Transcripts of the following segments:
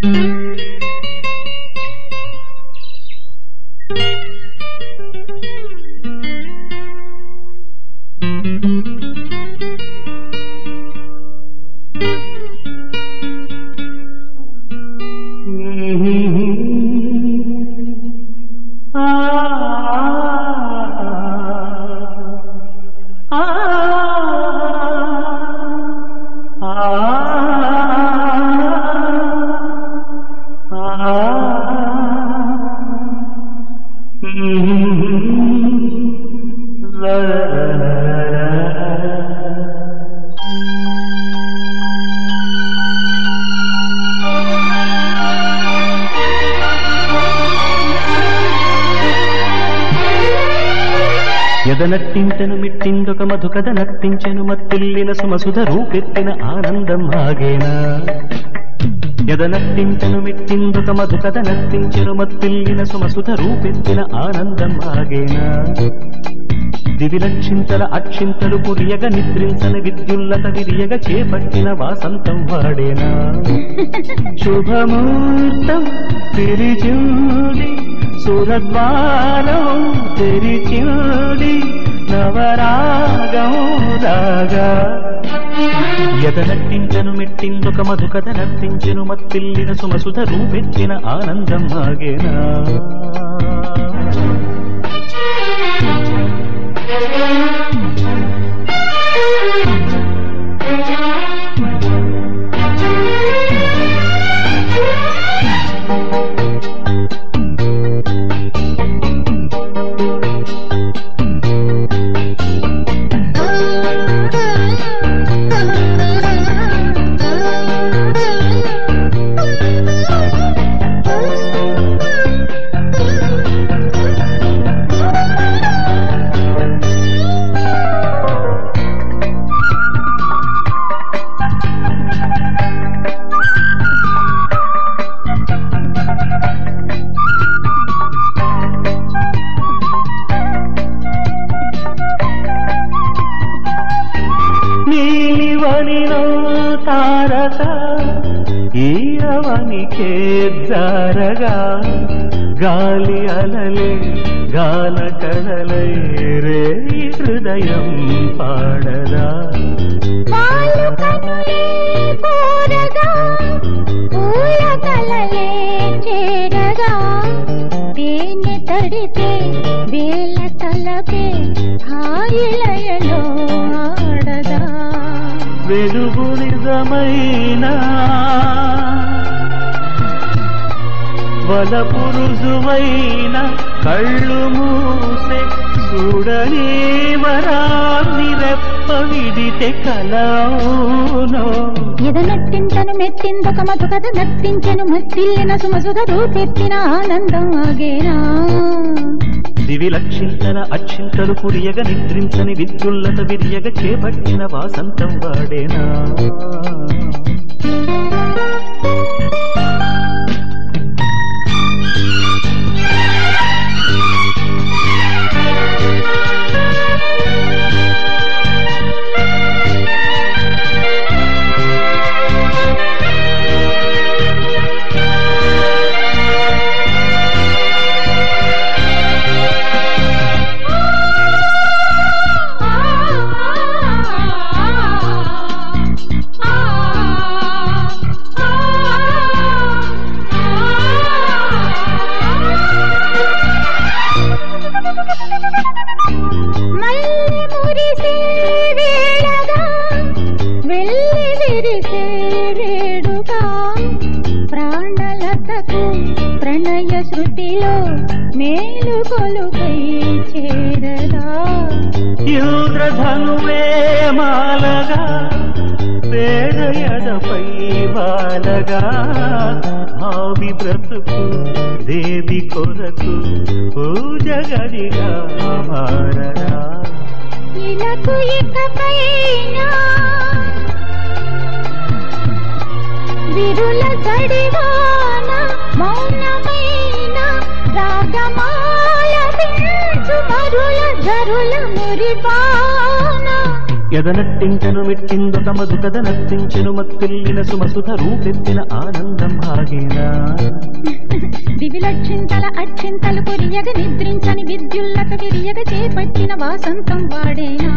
ఎదనట్టించెను మిట్టిందొక మధుకథ నర్తించెను మత్తిల్లిన సుమసుధ రూపెత్తిన ఆనందం ఆగేనా ఎదనట్టించెను మిట్టిందొక మధుకథ నర్తించెను మత్తిల్లిన సుమసుధ రూపెత్తిన ఆనందం ఆగేనా దివిలక్షింతల అక్షింతలు కురియగ నిద్రించని విద్యుల్లత విరియగ చేపట్టిన వాసంతం వాడేనా శుభముహూర్తం తిరిచూడి సురద్వారం తెరిచూడి నవరాగం రాగా ఎదనట్టించను మెట్టిందొక మధుకథ నర్తించెను మత్తిల్లిన సుమసుధ రూపెత్తిన ఆనందం ఆగేనా నీలివనిలో తారక ఈరవనికే జారగా గాలి అలలే గాన కడలై రే హృదయం పాడదా పాలు కనులే కోరగా పూల కలలే చేరగా తేనె తడితే వేల తలపే హాయిలయలో ఆడదా వెలుగు నిజమైన వలపు రుజువైన కళ్ళు మూసే చూడని వరాన్ని రెప్ప విడితే కలవునో ఎదనట్టింతను మెట్టిందొక మధుకథ నర్తించెను మత్తిల్లిన సుమసుధ రూపెత్తిన ఆనందం ఆగేనా దివి లక్షింతల అక్షింతలు కురియగ నిద్రించని విద్యుల్లత విరియగ చేపట్టిన వాసంతం వాడేనా మల్లె మురిసే వేళగా వెళ్ళి విరిసే వేడుగా ప్రాణలతకు ప్రణయ శృతిలో మేలు కొలుకై చేరదా ఇంద్రధనువే మాలగా పేదయదపై బాలగా భావి బ్రతుకు దేవి కొరకు పూజ గడిగా మారరా ఇలకు ఇకపైన విరుల జడివాన మౌనమైన రాగమాల పెంచు మరుల జరుల మురిపాన ఎదనట్టించను మెట్టిందొక మధుకథ నర్తించెను మత్తిల్లిన సుమసుధ రూపెత్తిన ఆనందం ఆగేనా దివిలక్షింతల అక్షింతలు కొరియగ నిద్రించని విద్యుల్లత విరియగ చేపట్టిన వాసంతం వాడేనా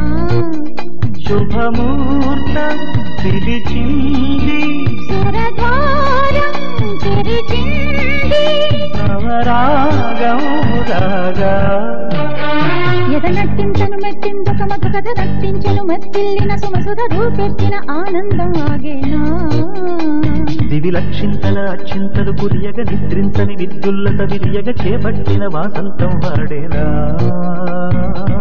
శుభమూర్తం పిలిచింది సురద్వారం తెరిచింది నవరాగం రాగా ఎదనట్టించను మెట్టిందొక మధుకథ నట్టించెను మత్తిల్లిన సుమసుధ రూపెత్తిన ఆనందం ఆగేనా దివి లక్షింతల అక్షింతలు కురియగ నిద్రించని విద్యుల్లత విరియగ చేపట్టిన వాసంతం వాడేనా